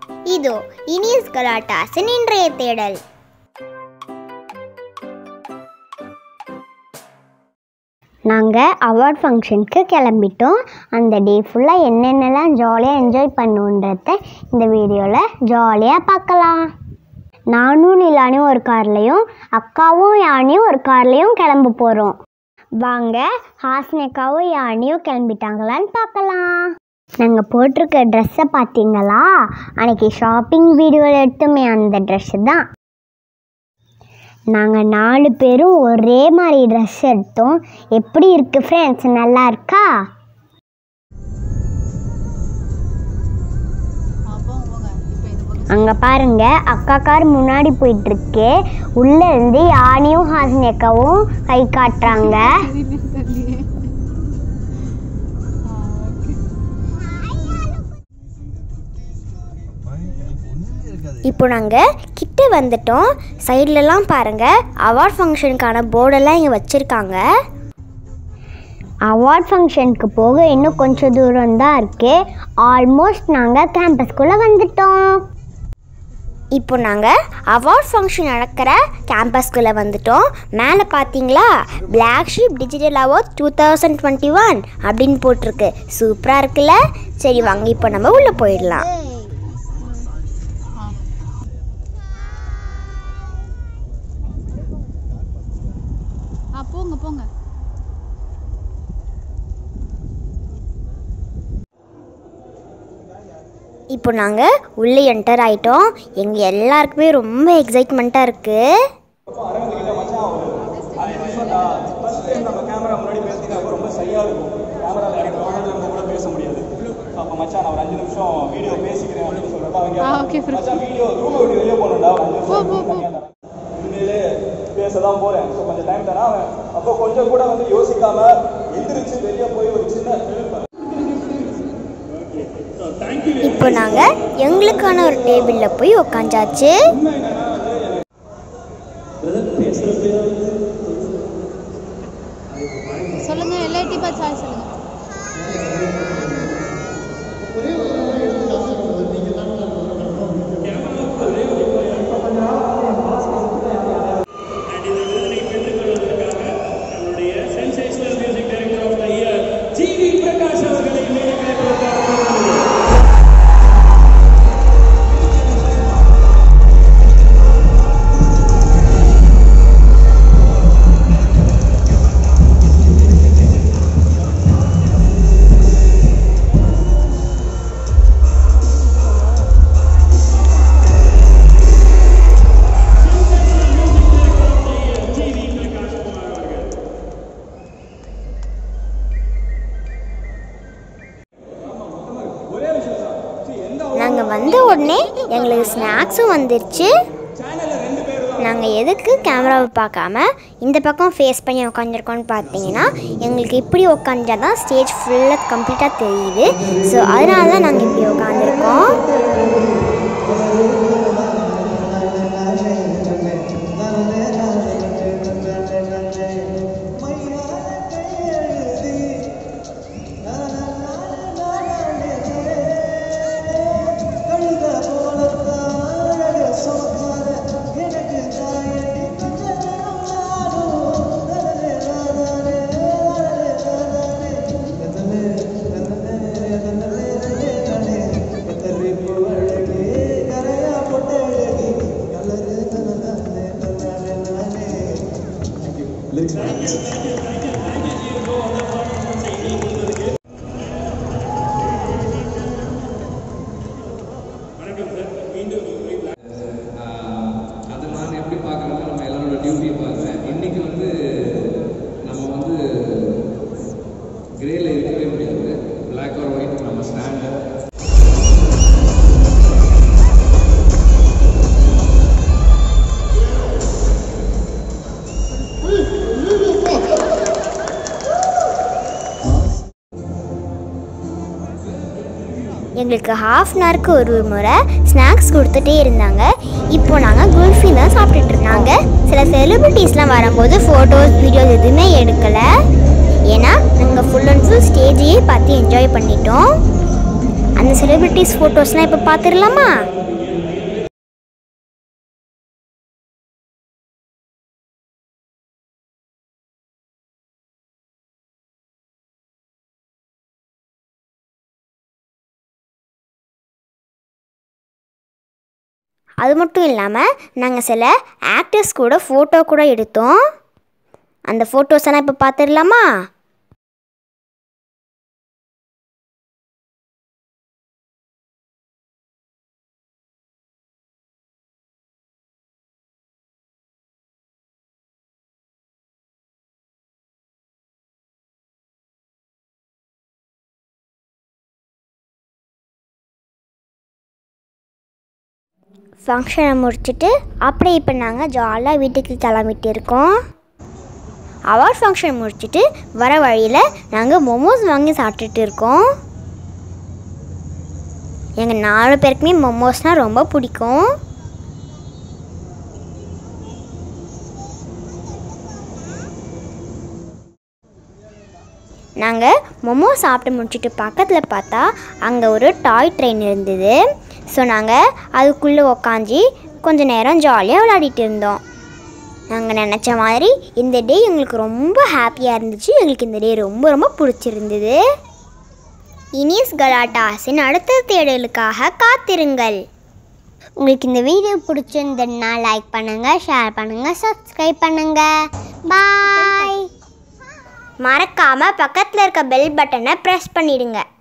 இதோ இனியஸ் கலாட்டாஸின் இன்றைய தேடல் நாங்கள் அவார்ட் ஃபங்க்ஷனுக்கு கிளம்பிட்டோம் அந்த டே ஃபுல்லாக என்னென்னலாம் ஜாலியாக என்ஜாய் பண்ணுன்றத இந்த வீடியோவில் ஜாலியாக பார்க்கலாம் நானும் நிலானியும் ஒரு கார்லேயும் அக்காவும் யானையும் ஒரு கார்லேயும் கிளம்ப போகிறோம் வாங்க ஹாஸ்னிகாவும் யானையும் கிளம்பிட்டாங்களான்னு பார்க்கலாம் நாங்கள் போட்டிருக்க ட்ரெஸ்ஸை பார்த்தீங்களா அன்னைக்கு ஷாப்பிங் வீடியோவில் எடுத்தோமே அந்த ட்ரெஸ்ஸு தான் நாங்கள் நாலு பேரும் ஒரே மாதிரி ட்ரெஸ் எடுத்தோம் எப்படி இருக்கு ஃப்ரெண்ட்ஸ் நல்லா இருக்கா அங்கே பாருங்க அக்கா கார் முன்னாடி போயிட்டு இருக்கு உள்ள இருந்து யானையும் ஹாசினி அக்காவும் கை காட்டுறாங்க இப்போ நாங்கள் கிட்ட வந்துட்டோம் சைட்லலாம் பாருங்கள் அவார்ட் ஃபங்க்ஷனுக்கான போர்டெல்லாம் இங்கே வச்சுருக்காங்க அவார்ட் ஃபங்க்ஷனுக்கு போக இன்னும் கொஞ்சம் தூரம் தான் இருக்கு ஆல்மோஸ்ட் நாங்கள் கேம்பஸ்குள்ளே வந்துட்டோம் இப்போ நாங்கள் அவார்ட் ஃபங்க்ஷன் நடக்கிற கேம்பஸ்குள்ளே வந்துட்டோம் மேலே பார்த்தீங்களா black sheep digital award two thousand twenty one அப்படின்னு போட்டிருக்கு சூப்பராக இருக்குல்ல சரி வாங்க இப்போ நம்ம உள்ளே போயிடலாம் ஆ போங்க போங்க இப்போ நாங்கள் உள்ளே என்டர் ஆயிட்டோம் எங்கள் எல்லாருக்குமே ரொம்ப எக்ஸைட்மெண்ட்டாக இருக்குது கேமரா முன்னாடி பேசினாக்க ரொம்ப சரியாக இருக்கும் கேமராவில் எனக்கு பக்கத்தில் இருந்து கூட பேச முடியாது அப்போ மச்சான் நான் ஒரு அஞ்சு நிமிஷம் வீடியோ பேசிக்கிறேன் அப்படின்னு சொல்கிறப்ப அவங்க ஆ ஓகே ஃப்ரெண்ட் மச்சான் வீடியோ ரூமை விட்டு வெளியே போகணும்டா ஒரு அஞ்சு போ, நிமிஷம் போ, போ. தனியாக தரேன் உண்மையிலே பேச தான் போகிறேன் ஸோ கொஞ்சம் டைம் தரேன் அவன் அப்போ கொஞ்சம் கூட வந்து யோசிக்காம எந்திரிச்சு வெளியே போய் ஒரு சின்ன film இப்போ நாங்கள் எங்களுக்கான ஒரு டேபிளில் போய் உக்காந்தாச்சு சொல்லுங்க எல்ஐடி பா சாய் சொல்லுங்க நாங்கள் வந்த உடனே எங்களுக்கு ஸ்நாக்ஸும் வந்துருச்சு நாங்கள் எதுக்கு கேமராவை பார்க்காம இந்த பக்கம் ஃபேஸ் பண்ணி உட்காந்துருக்கோம்னு பார்த்தீங்கன்னா எங்களுக்கு இப்படி உட்காந்தா தான் ஸ்டேஜ் ஃபுல்லாக கம்ப்ளீட்டாக தெரியுது ஸோ அதனால தான் நாங்கள் இப்படி உட்காந்துருக்கோம் அது நான் எப்படி பார்க்குறேன்னா நம்ம எல்லாரோட டியூட்டியை பார்க்குறேன் இன்னைக்கு வந்து நம்ம வந்து கிரேல இருக்கவே முடியாது பிளாக் ஆர் ஒயிட் நம்ம ஸ்டாண்டு எங்களுக்கு ஹாஃப் அன் ஹவருக்கு ஒரு முறை ஸ்நாக்ஸ் கொடுத்துட்டே இருந்தாங்க இப்போ நாங்கள் குல்ஃபி தான் சாப்பிட்டுட்டு இருந்தாங்க சில செலிபிரிட்டிஸ்லாம் வரும்போது ஃபோட்டோஸ் வீடியோஸ் எதுவுமே எடுக்கலை ஏன்னா நாங்கள் ஃபுல் அண்ட் ஃபுல் ஸ்டேஜையே பார்த்து என்ஜாய் பண்ணிட்டோம் அந்த செலிபிரிட்டிஸ் ஃபோட்டோஸ்லாம் இப்போ பார்த்துடலாமா அது மட்டும் இல்லாமல் நாங்கள் சில ஆக்டர்ஸ் கூட ஃபோட்டோ கூட எடுத்தோம் அந்த ஃபோட்டோஸ் எல்லாம் இப்போ பார்த்துடலாமா ஃபங்க்ஷனை முடிச்சுட்டு அப்படியே இப்போ நாங்கள் ஜாலியாக வீட்டுக்கு கிளம்பிட்டு இருக்கோம் அவார்ட் ஃபங்க்ஷன் முடிச்சுட்டு வர வழியில் நாங்கள் மொமோஸ் வாங்கி சாப்பிட்டுட்டு இருக்கோம் எங்கள் நாலு பேருக்குமே மொமோஸ்னால் ரொம்ப பிடிக்கும் நாங்கள் மொமோ சாப்பிட்டு முடிச்சுட்டு பக்கத்தில் பார்த்தா அங்கே ஒரு டாய் ட்ரெயின் இருந்தது ஸோ நாங்கள் அதுக்குள்ளே உக்காஞ்சி கொஞ்ச நேரம் ஜாலியாக விளையாடிட்டு இருந்தோம் நாங்கள் நினச்ச மாதிரி இந்த டே எங்களுக்கு ரொம்ப ஹாப்பியாக இருந்துச்சு எங்களுக்கு இந்த டே ரொம்ப ரொம்ப பிடிச்சிருந்தது இனிஸ் கலாட்டாஸின் அடுத்த தேடலுக்காக காத்திருங்கள் உங்களுக்கு இந்த வீடியோ பிடிச்சிருந்ததுன்னா லைக் பண்ணுங்கள் ஷேர் பண்ணுங்கள் சப்ஸ்கிரைப் பண்ணுங்கள் பாய் மறக்காமல் பக்கத்தில் இருக்க பெல் பட்டனை ப்ரெஸ் பண்ணிடுங்க